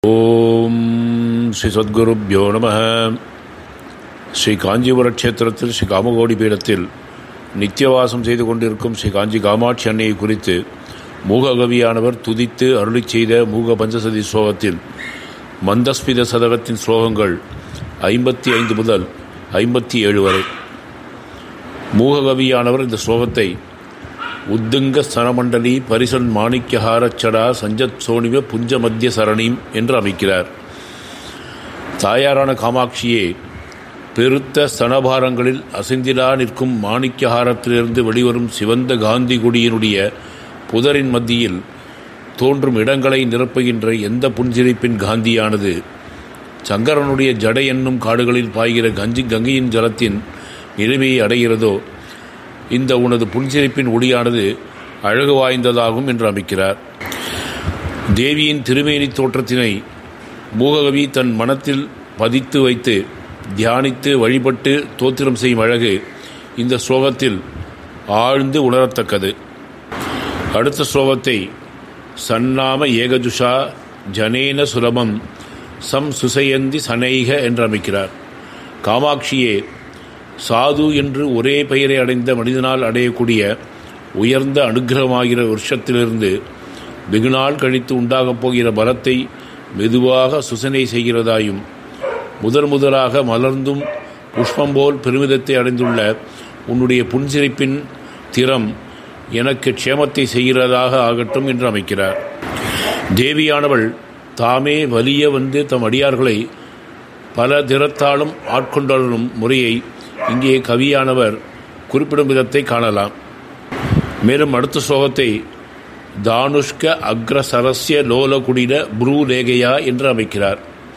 ஓம் ஸ்ரீ சத்குருப்யோ நம ஸ்ரீ காஞ்சிபுர க்ஷேத்திரத்தில் ஸ்ரீ காமகோடி பீடத்தில் நித்தியவாசம் செய்து கொண்டிருக்கும் ஸ்ரீ காஞ்சி காமாட்சி அன்னையை குறித்து மூககவியானவர் துதித்து அருளிச் செய்த மூக பஞ்சசதி ஸ்லோகத்தில் மந்தஸ்மித சதகத்தின் ஸ்லோகங்கள் ஐம்பத்தி ஐந்து முதல் ஐம்பத்தி ஏழு வரை மூககவியானவர் இந்த ஸ்லோகத்தை உத்துங்க ஸ்தனமண்டலி பரிசன் மாணிக்கஹாரச்சடா சஞ்சத் சோனிவ புஞ்ச மத்திய சரணீம் என்று அமைக்கிறார் தாயாரான காமாட்சியே பெருத்த ஸ்தனபாரங்களில் அசைந்திலா நிற்கும் மாணிக்கஹாரத்திலிருந்து வெளிவரும் சிவந்த காந்தி கொடியினுடைய புதரின் மத்தியில் தோன்றும் இடங்களை நிரப்புகின்ற எந்த புன்சிரிப்பின் காந்தியானது சங்கரனுடைய ஜடை என்னும் காடுகளில் பாய்கிற கஞ்சி கங்கையின் ஜலத்தின் எளிமையை அடைகிறதோ இந்த உனது புன்சிரிப்பின் ஒளியானது அழகு வாய்ந்ததாகும் என்று அமைக்கிறார் தேவியின் திருமேனி தோற்றத்தினை மூககவி தன் மனத்தில் பதித்து வைத்து தியானித்து வழிபட்டு தோத்திரம் செய்யும் அழகு இந்த ஸ்லோகத்தில் ஆழ்ந்து உணரத்தக்கது அடுத்த ஸ்லோகத்தை சன்னாம ஏகஜுஷா ஜனேன சுலபம் சம் சுசயந்தி சனைக என்று அமைக்கிறார் காமாட்சியே சாது என்று ஒரே பெயரை அடைந்த மனிதனால் அடையக்கூடிய உயர்ந்த அனுகிரகமாகிற வருஷத்திலிருந்து வெகுநாள் கழித்து உண்டாகப் போகிற பலத்தை மெதுவாக சுசனை செய்கிறதாயும் முதன் முதலாக மலர்ந்தும் புஷ்பம் போல் பெருமிதத்தை அடைந்துள்ள உன்னுடைய புன்சிரிப்பின் திறம் எனக்கு க்ஷேமத்தை செய்கிறதாக ஆகட்டும் என்று அமைக்கிறார் தேவியானவள் தாமே வலிய வந்து தம் அடியார்களை பல திறத்தாலும் ஆட்கொண்டலும் முறையை இங்கே கவியானவர் குறிப்பிடும் விதத்தை காணலாம் மேலும் அடுத்த ஸ்லோகத்தை தானுஷ்க அக்ரசரஸ்ய லோலகுடின புரூ லேகையா என்று அமைக்கிறார்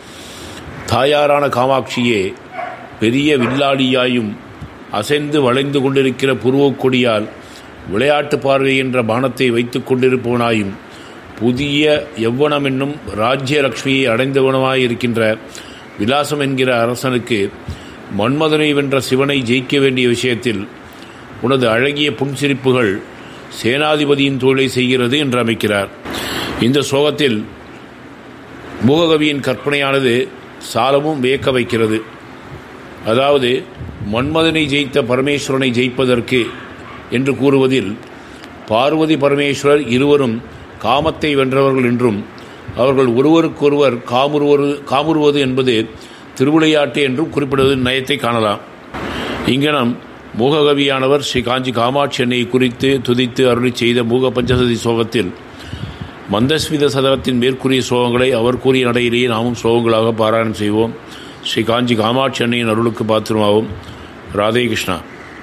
தாயாரான காமாட்சியே பெரிய வில்லாடியாயும் அசைந்து வளைந்து கொண்டிருக்கிற புருவக் கொடியால் விளையாட்டு பார்வை என்ற பானத்தை வைத்துக் கொண்டிருப்பவனாயும் புதிய எவ்வனம் என்னும் ராஜ்யலக்ஷ்மியை அடைந்தவனமாயிருக்கின்ற விலாசம் என்கிற அரசனுக்கு மன்மதனை வென்ற சிவனை ஜெயிக்க வேண்டிய விஷயத்தில் உனது அழகிய புன்சிரிப்புகள் சேனாதிபதியின் தொழிலை செய்கிறது என்று அமைக்கிறார் இந்த சோகத்தில் மூககவியின் கற்பனையானது சாலமும் வியக்க வைக்கிறது அதாவது மன்மதனை ஜெயித்த பரமேஸ்வரனை ஜெயிப்பதற்கு என்று கூறுவதில் பார்வதி பரமேஸ்வரர் இருவரும் காமத்தை வென்றவர்கள் என்றும் அவர்கள் ஒருவருக்கொருவர் காமுறுவது காமுறுவது என்பது திருவிளையாட்டு என்றும் குறிப்பிடுவது நயத்தை காணலாம் இங்கனம் மூககவியானவர் ஸ்ரீ காஞ்சி காமாட்சி அன்னையை குறித்து துதித்து அருளி செய்த மூக பஞ்சசதி சோகத்தில் மந்தஸ்மித சதகத்தின் மேற்கூறிய ஸ்லோகங்களை அவர் கூறிய நடையிலேயே நாமும் ஸ்லோகங்களாக பாராயணம் செய்வோம் ஸ்ரீ காஞ்சி காமாட்சி அன்னையின் அருளுக்கு பாத்திரமாகும் ராதே கிருஷ்ணா